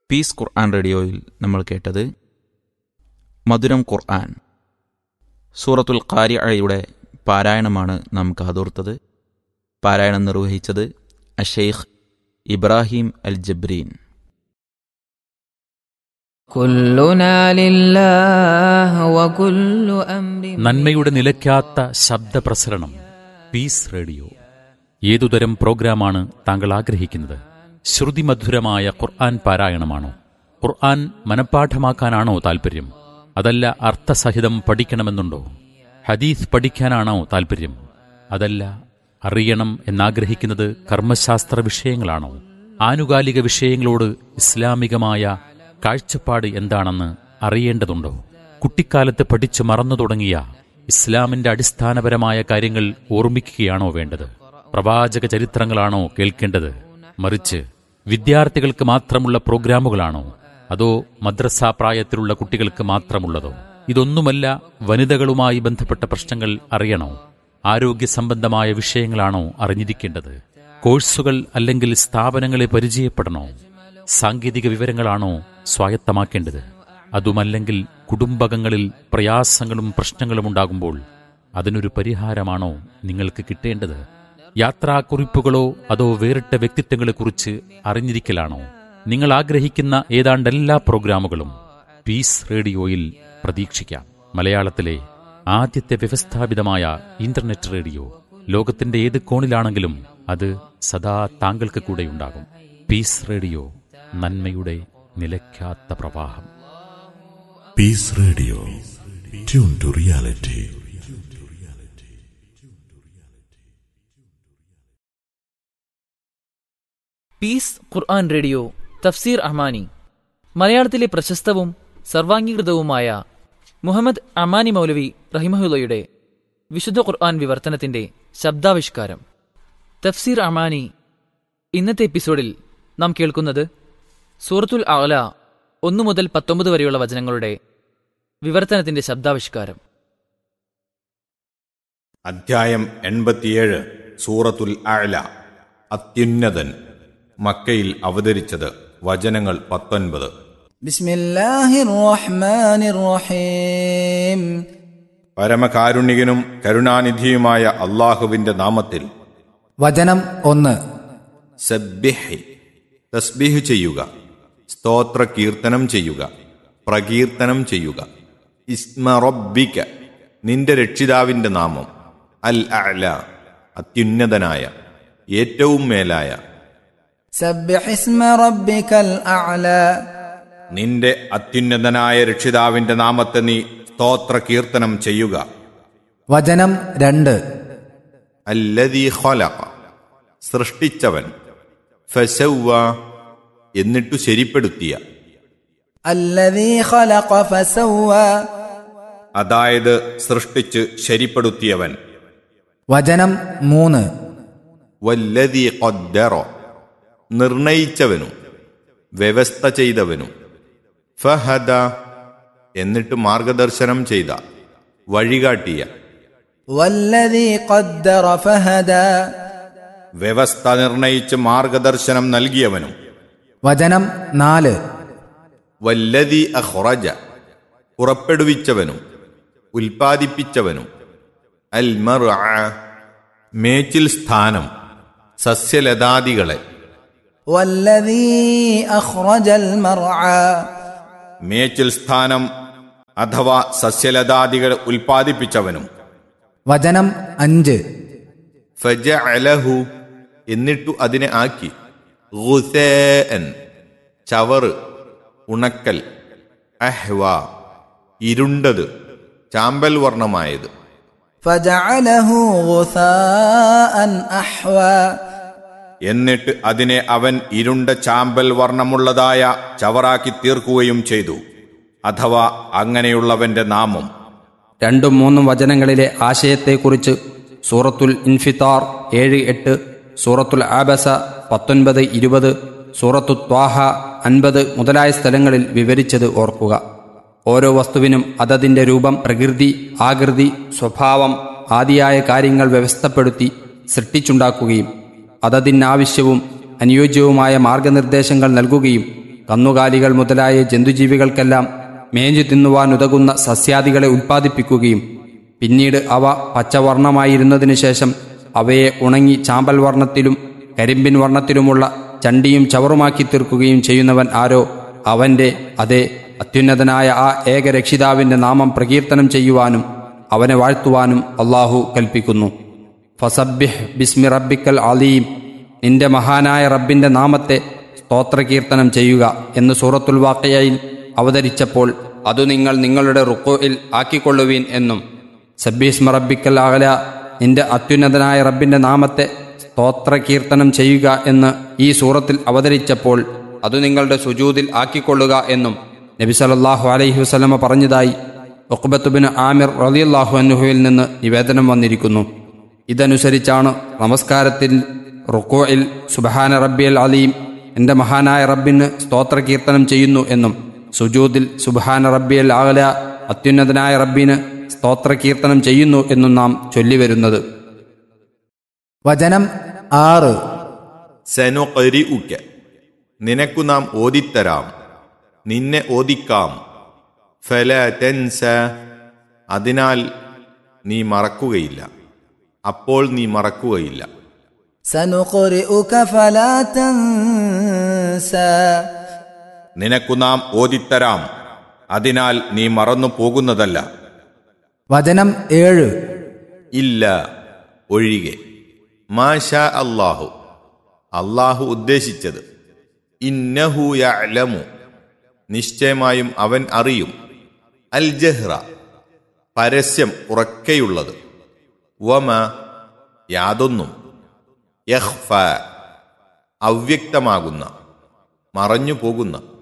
Piece ഖുർആൻ റേഡിയോയിൽ നമ്മൾ കേട്ടത് മധുരം ഖുർആൻ സൂറത്തുൽ ഖാരിഅയുടെ പാരായണമാണ് നാം കാതോർത്തത് പാരായണം നിർവഹിച്ചത് അഷെയ്ഖ് ഇബ്രാഹിം അൽ ജബ്രീൻ كلنا لله وكل أمر നന്മയുടെ നിലയ്ക്കാത്ത ശബ്ദപ്രസരണം പീസ് റേഡിയോ ഏതുതരം പ്രോഗ്രാമാണ് താങ്കൾ ആഗ്രഹിക്കുന്നത് ശ്രുതിമധുരമായ ഖുർആൻ പാരായണമാണോ ഖുർആൻ മനഃപ്പാഠമാക്കാനാണോ താൽപ്പര്യം അതല്ല അർത്ഥസഹിതം പഠിക്കണമെന്നുണ്ടോ ഹദീസ് പഠിക്കാനാണോ താൽപ്പര്യം അതല്ല അറിയണം എന്നാഗ്രഹിക്കുന്നത് കർമ്മശാസ്ത്ര വിഷയങ്ങളാണോ ആനുകാലിക വിഷയങ്ങളോട് ഇസ്ലാമികമായ കാഴ്ചപ്പാട് എന്താണെന്ന് അറിയേണ്ടതുണ്ടോ കുട്ടിക്കാലത്ത് പഠിച്ചു മറന്നു തുടങ്ങിയ ഇസ്ലാമിന്റെ അടിസ്ഥാനപരമായ കാര്യങ്ങൾ ഓർമ്മിക്കുകയാണോ വേണ്ടത് പ്രവാചക ചരിത്രങ്ങളാണോ കേൾക്കേണ്ടത് മറിച്ച് വിദ്യാർത്ഥികൾക്ക് മാത്രമുള്ള പ്രോഗ്രാമുകളാണോ അതോ മദ്രസ പ്രായത്തിലുള്ള കുട്ടികൾക്ക് മാത്രമുള്ളതോ ഇതൊന്നുമല്ല വനിതകളുമായി ബന്ധപ്പെട്ട പ്രശ്നങ്ങൾ അറിയണോ ആരോഗ്യ സംബന്ധമായ വിഷയങ്ങളാണോ അറിഞ്ഞിരിക്കേണ്ടത് കോഴ്സുകൾ അല്ലെങ്കിൽ സ്ഥാപനങ്ങളെ പരിചയപ്പെടണോ സാങ്കേതിക വിവരങ്ങളാണോ സ്വായത്തമാക്കേണ്ടത് അതുമല്ലെങ്കിൽ കുടുംബകങ്ങളിൽ പ്രയാസങ്ങളും പ്രശ്നങ്ങളും ഉണ്ടാകുമ്പോൾ അതിനൊരു പരിഹാരമാണോ നിങ്ങൾക്ക് കിട്ടേണ്ടത് യാത്രാക്കുറിപ്പുകളോ അതോ വേറിട്ട വ്യക്തിത്വങ്ങളെക്കുറിച്ച് അറിഞ്ഞിരിക്കലാണോ നിങ്ങൾ ആഗ്രഹിക്കുന്ന ഏതാണ്ട് എല്ലാ പ്രോഗ്രാമുകളും പീസ് റേഡിയോയിൽ പ്രതീക്ഷിക്കാം മലയാളത്തിലെ ആദ്യത്തെ വ്യവസ്ഥാപിതമായ ഇന്റർനെറ്റ് റേഡിയോ ലോകത്തിന്റെ ഏത് കോണിലാണെങ്കിലും അത് സദാ താങ്കൾക്ക് കൂടെയുണ്ടാകും പീസ് റേഡിയോ നന്മയുടെ നിലയ്ക്കാത്ത പ്രവാഹം Peace Radio. Tune to reality. Peace Quran radio തഫ്സീർ അഹ്മാനി മലയാളത്തിലെ പ്രശസ്തവും സർവാംഗീകൃതവുമായ മുഹമ്മദ് അമാനി മൗലവി റഹിമഹുല്ലയുടെ വിശുദ്ധ ഖുർആൻ വിവർത്തനത്തിന്റെ ശബ്ദാവിഷ്കാരം തഫ്സീർ അമാനി ഇന്നത്തെ എപ്പിസോഡിൽ നാം കേൾക്കുന്നത് സൂറത്തുൽ അഅല ഒന്നു മുതൽ പത്തൊമ്പത് വരെയുള്ള വചനങ്ങളുടെ വിവർത്തനത്തിന്റെ ശബ്ദാവിഷ്കാരം അധ്യായം എൺപത്തിയേഴ് സൂറത്തുൽ അഅല അത്യുന്നതൻ മക്കയിൽ അവതരിച്ചത് വചനങ്ങൾ പത്തൊൻപത് بسم الله الرحمن الرحيم പരമകാരുണികനും കരുണാനിധിയുമായ അള്ളാഹുവിന്റെ നാമത്തിൽ വചനം ഒന്ന് സബ്ബിഹി തസ്ബിഹ് ചെയ്യുക സ്തോത്ര കീർത്തനം ചെയ്യുക പ്രകീർത്തനം ചെയ്യുക ഇസ്മ റബ്ബിക നിന്റെ രക്ഷിതാവിന്റെ നാമം അൽ അഅല അത്യുന്നതനായ ഏറ്റവും മേലായ سبح اسم ربك الأعلى നിന്റെ അത്യുന്നതനായ രക്ഷിതാവിന്റെ നാമത്തെ നീ സ്തോത്ര കീർത്തനം ചെയ്യുക വചനം രണ്ട് അല്ലദീ ഖലഖ സൃഷ്ടിച്ചവൻ ഫസവ്വ എന്നിട്ടു ശരിപ്പെടുത്തിയ الذي خلق فسوى അതായത് സൃഷ്ടിച്ച് ശരിപ്പെടുത്തിയവൻ വചനം മൂന്ന് വല്ലതീ ഖദ്ദറ നിർണയിച്ചവനും വ്യവസ്ഥ ചെയ്തവനും ഫഹദ എന്നിട്ട് മാർഗദർശനം ചെയ്ത വഴികാട്ടിയ والذي قدر فهدى വ്യവസ്ഥ നിർണയിച്ച് മാർഗദർശനം നൽകിയവനും വചനം നാല് വല്ലതി അഹ്റജ പുറപ്പെടുവിച്ചവനും ഉൽപ്പാദിപ്പിച്ചവനും അൽ മർ മേച്ചിൽ സ്ഥാനം സസ്യലതാദികളെ والذي أخرج المرعى മേച്ചിൽ സ്ഥാനം അഥവാ സസ്യലതാദികൾ ഉൽപ്പാദിപ്പിച്ചവനും വചനം അഞ്ച് ഫജ അലഹു എന്നിട്ടു അതിനെ ആക്കി ഗുസേൻ ചവറ് ഉണക്കൽ അഹ്വ ഇരുണ്ടത് ചാമ്പൽ വർണ്ണമായത് فجعله غثاء أحوى എന്നിട്ട് അതിനെ അവൻ ഇരുണ്ട ചാമ്പൽ വർണ്ണമുള്ളതായ ചവറാക്കി തീർക്കുകയും ചെയ്തു അഥവാ അങ്ങനെയുള്ളവന്റെ നാമം രണ്ടും മൂന്നും വചനങ്ങളിലെ ആശയത്തെക്കുറിച്ച് സൂറത്തുൽ ഇൻഫിത്താർ ഏഴ് എട്ട് സൂറത്തുൽ ആബസ പത്തൊൻപത് ഇരുപത് സൂറത്തു ത്വാഹ അൻപത് മുതലായ സ്ഥലങ്ങളിൽ വിവരിച്ചത് ഓർക്കുക ഓരോ വസ്തുവിനും അതതിൻ്റെ രൂപം പ്രകൃതി ആകൃതി സ്വഭാവം ആദിയായ കാര്യങ്ങൾ വ്യവസ്ഥപ്പെടുത്തി സൃഷ്ടിച്ചുണ്ടാക്കുകയും അതതിനാവശ്യവും അനുയോജ്യവുമായ മാർഗനിർദ്ദേശങ്ങൾ നൽകുകയും കന്നുകാലികൾ മുതലായ ജന്തുജീവികൾക്കെല്ലാം മേഞ്ഞു തിന്നുവാൻ ഉതകുന്ന സസ്യാദികളെ ഉൽപ്പാദിപ്പിക്കുകയും പിന്നീട് അവ പച്ചവർണ്ണമായിരുന്നതിനു ശേഷം അവയെ ഉണങ്ങി ചാമ്പൽ വർണ്ണത്തിലും കരിമ്പിൻ വർണ്ണത്തിലുമുള്ള ചണ്ടിയും ചവറുമാക്കി തീർക്കുകയും ചെയ്യുന്നവൻ ആരോ അവന്റെ അതേ അത്യുന്നതനായ ആ ഏകരക്ഷിതാവിന്റെ നാമം പ്രകീർത്തനം ചെയ്യുവാനും അവനെ വാഴ്ത്തുവാനും അള്ളാഹു കൽപ്പിക്കുന്നു ഫസബ്ബിഹ് ബിസ്മി റബ്ബിക്കൽ അലീം നിന്റെ മഹാനായ റബ്ബിന്റെ നാമത്തെ സ്തോത്രകീർത്തനം ചെയ്യുക എന്ന് സൂറത്തുൽ വാക്കയയിൽ അവതരിച്ചപ്പോൾ അതു നിങ്ങൾ നിങ്ങളുടെ റുക്കോയിൽ ആക്കിക്കൊള്ളുവീൻ എന്നും സബ്ബീസ്മ റബ്ബിക്കൽ അകല നിന്റെ അത്യുന്നതനായ റബ്ബിന്റെ നാമത്തെ സ്തോത്രകീർത്തനം ചെയ്യുക എന്ന് ഈ സൂറത്തിൽ അവതരിച്ചപ്പോൾ അതു നിങ്ങളുടെ സുജൂതിൽ ആക്കിക്കൊള്ളുക എന്നും നബി സല്ലല്ലാഹു അലൈഹി വസല്ലമ പറഞ്ഞതായി ഒക്ബത്തുബിന് ആമിർ റളിയല്ലാഹു അൻഹുവിൽ നിന്ന് നിവേദനം വന്നിരിക്കുന്നു ഇതനുസരിച്ചാണ് നമസ്കാരത്തിൽ റുക്കോയിൽ സുബഹാന റബ്ബിയൽ അലീം എൻ്റെ മഹാനായ റബ്ബിന് സ്തോത്രകീർത്തനം ചെയ്യുന്നു എന്നും സുജൂദിൽ സുബഹാന റബ്ബിയൽ ആകല അത്യുന്നതനായ റബ്ബിന് സ്തോത്രകീർത്തനം ചെയ്യുന്നു എന്നും നാം ചൊല്ലിവരുന്നത് വചനം ആറ് സനുകരി ഉക്ക നിനക്കു നാം ഓതിത്തരാം നിന്നെ ഓദിക്കാം ഫല തെൻസ അതിനാൽ നീ മറക്കുകയില്ല അപ്പോൾ നീ മറക്കുകയില്ല سنقرئك فلا تنسى നിനക്കു നാം ഓതിത്തരാം അതിനാൽ നീ മറന്നു പോകുന്നതല്ല വചനം ഏഴ് ഇല്ല ഒഴികെ മാഷ അല്ലാഹു അള്ളാഹു ഉദ്ദേശിച്ചത് ഇന്നഹു യഅലമു നിശ്ചയമായും അവൻ അറിയും അൽ ജഹ്റ പരസ്യം ഉറക്കെയുള്ളത് വമ യാതൊന്നും യഹ്ഫ അവ്യക്തമാകുന്ന മറഞ്ഞു പോകുന്ന